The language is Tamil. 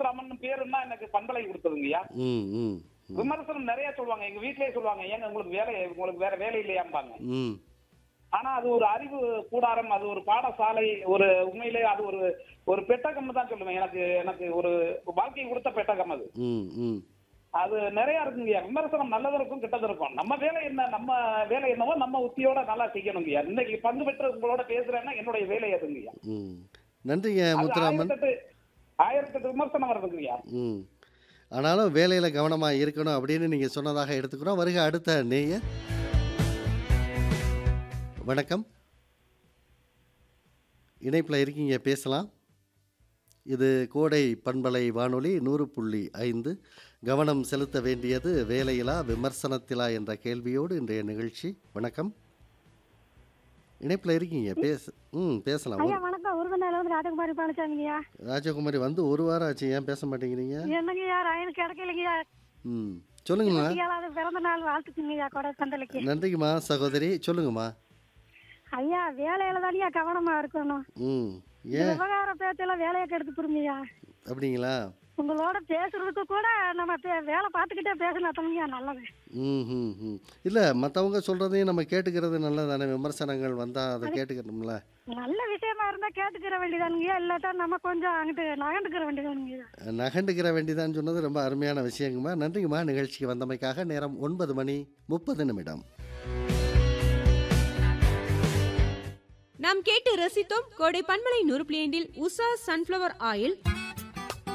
முத்துராமன் பேருன்னா எனக்கு பண்பலை கொடுத்ததுங்கய்யா ம் ம் ம், விமர்சனம் நிறைய சொல்லுவாங்க எங்க வீட்லயே சொல்லுவாங்க ஏங்க உங்களுக்கு வேலை உங்களுக்கு வேற வேலை இல்லையாம்பாங்க ம் ஆனா அது ஒரு அறிவு கூடாரம் அது ஒரு பாடசாலை ஒரு உண்மையிலே அது ஒரு ஒரு பெட்டகம் தான் சொல்லுவேன் எனக்கு எனக்கு ஒரு வாழ்க்கை கொடுத்த பெட்டகம் அது ம் ம் அது நிறைய இருக்குங்கய்யா விமர்சனம் நல்லதும் இருக்கும் கெட்டதும் இருக்கும் நம்ம வேலை என்ன நம்ம வேலை என்னவோ நம்ம உத்தியோட நல்லா செய்யணுங்கய்யா இன்னைக்கு பங்கு பெற்று உங்களோட பேசுறேன்னா என்னுடைய வேலை அதுங்கய்யா ம் நன்றிங்க அது முத்துராமன் ஆயிரத்தெட்டு ஆயிரத்தெட்டு விமர்சனம் வருதுங்கய்யா ம் ஆனாலும் வேலையில் கவனமாக இருக்கணும் அப்படின்னு நீங்கள் சொன்னதாக எடுத்துக்கிறோம் வருக அடுத்த நேயர் வணக்கம் இணைப்பில் இருக்கீங்க பேசலாம் இது கோடை பண்பலை வானொலி நூறு புள்ளி ஐந்து கவனம் செலுத்த வேண்டியது வேலையிலா விமர்சனத்திலா என்ற கேள்வியோடு இன்றைய நிகழ்ச்சி வணக்கம் இணைப்பில் இருக்கீங்க பேச ம் பேசலாம் ஐயா வணக்கம் உருவநாள் வந்து ராஜகுமாரி பழனிசாமிங்கய்யா ராஜகுமாரி வந்து ஒரு வாரம் ஆச்சு ஏன் பேச மாட்டேங்கிறீங்க என்னங்கய்யா ரயில் கிடைக்கலைங்கய்யா ம் சொல்லுங்கம்மா ஏழாவது பிறந்த நாள் வாழ்த்துக்குங்கய்யா கொடை பந்தலுக்கு நன்றிங்கம்மா சகோதரி சொல்லுங்கம்மா ஐயா வேலையில தானயா கவனமா இருக்கணும் ம் இந்த ஏன் விவகார பேச்செல்லாம் வேலையை கெடுத்து புரியுங்கய்யா அப்படிங்களா உங்களோட பேசுறதுக்கு கூட நம்ம பே- வேலை பார்த்துக்கிட்டே பேசணும் தம்பியா நல்லது ம் ம் ம் இல்லை மற்றவங்க சொல்கிறதையும் நம்ம கேட்டுக்கிறது நல்லதானே விமர்சனங்கள் வந்தால் அதை கேட்டுக்கணும்ல நல்ல விஷயமா இருந்தா கேட்டுக்கிற வேண்டியதானுங்கய்யா இல்லாட்டா நம்ம கொஞ்சம் அங்கிட்டு நகர்ந்துக்கிற வேண்டியதானுங்கய்யா நகண்டுக்கிற வேண்டிதான் சொன்னது ரொம்ப அருமையான விஷயங்கம்மா நன்றிங்கம்மா நிகழ்ச்சிக்கு வந்தமைக்காக நேரம் ஒன்பது மணி முப்பது நிமிடம் நாம் கேட்டு ரசித்தோம் கோடை பண்பலை நூறு பிளேண்டில் உஷா சன்ஃப்ளவர் ஆயில்